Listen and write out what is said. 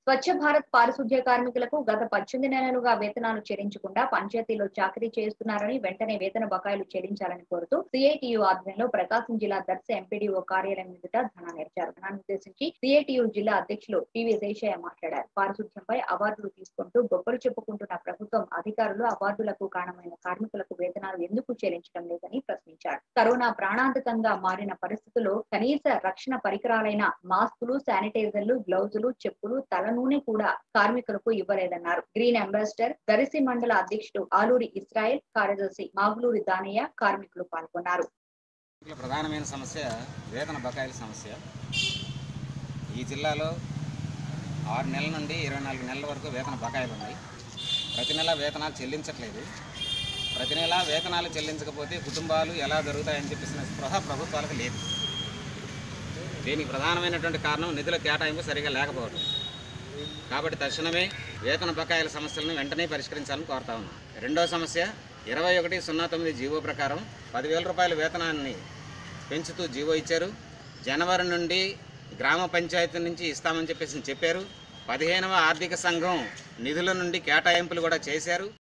స్వచ్ఛ భారత్ పారిశుద్ధ్య కార్మికులకు గత పద్దెనిమిది నెలలుగా వేతనాలు చెల్లించకుండా పంచాయతీలో చాకరీ చేస్తున్నారని వెంటనే వేతన బకాయిలు చెల్లించాలని కోరుతూ సిఐటియు ఆధ్వర్యంలో ప్రకాశం జిల్లా దర్శ ఎంపీడీఓ కార్యాలయం ఎదుట ధర్నా నిర్చారు ధనాన్ని ఉద్దేశించి సిఐటియు జిల్లా అధ్యక్షులు పివి శేషయ్య మాట్లాడారు పారిశుద్ధ్యంపై అవార్డులు తీసుకుంటూ గొప్పలు చెప్పుకుంటున్న ప్రభుత్వం అధికారులు అవార్డులకు కారణమైన కార్మికులకు వేతనాలు ఎందుకు చెల్లించడం లేదని ప్రశ్నించారు కరోనా ప్రాణాంతకంగా మారిన పరిస్థితుల్లో కనీస రక్షణ పరికరాలైన మాస్కులు శానిటైజర్లు గ్లౌజులు చెప్పులు తల నూనె కూడా కార్మికులకు ఇవ్వలేదన్నారు గ్రీన్ అంబాసిడర్ దరిసి మండల అధ్యక్షుడు ఆలూరి ఇస్రాయల్ కార్యదర్శి మాగులూరి దానయ్య కార్మికులు పాల్గొన్నారు కార్మికుల ప్రధానమైన సమస్య వేతన బకాయిల సమస్య ఈ జిల్లాలో ఆరు నెలల నుండి ఇరవై నాలుగు నెలల వరకు వేతన బకాయిలు ఉన్నాయి ప్రతి నెల వేతనాలు చెల్లించట్లేదు ప్రతి నెల వేతనాలు చెల్లించకపోతే కుటుంబాలు ఎలా జరుగుతాయని చెప్పేసిన స్పృహ ప్రభుత్వాలకు లేదు దీనికి ప్రధానమైనటువంటి కారణం నిధుల కేటాయింపు సరిగా లేకపోవడం కాబట్టి తక్షణమే వేతన బకాయిల సమస్యలను వెంటనే పరిష్కరించాలని కోరుతా ఉన్నాం రెండో సమస్య ఇరవై ఒకటి సున్నా తొమ్మిది జీవో ప్రకారం పదివేల రూపాయల వేతనాన్ని పెంచుతూ జీవో ఇచ్చారు జనవరి నుండి గ్రామ పంచాయతీ నుంచి ఇస్తామని చెప్పేసి చెప్పారు పదిహేనవ ఆర్థిక సంఘం నిధుల నుండి కేటాయింపులు కూడా చేశారు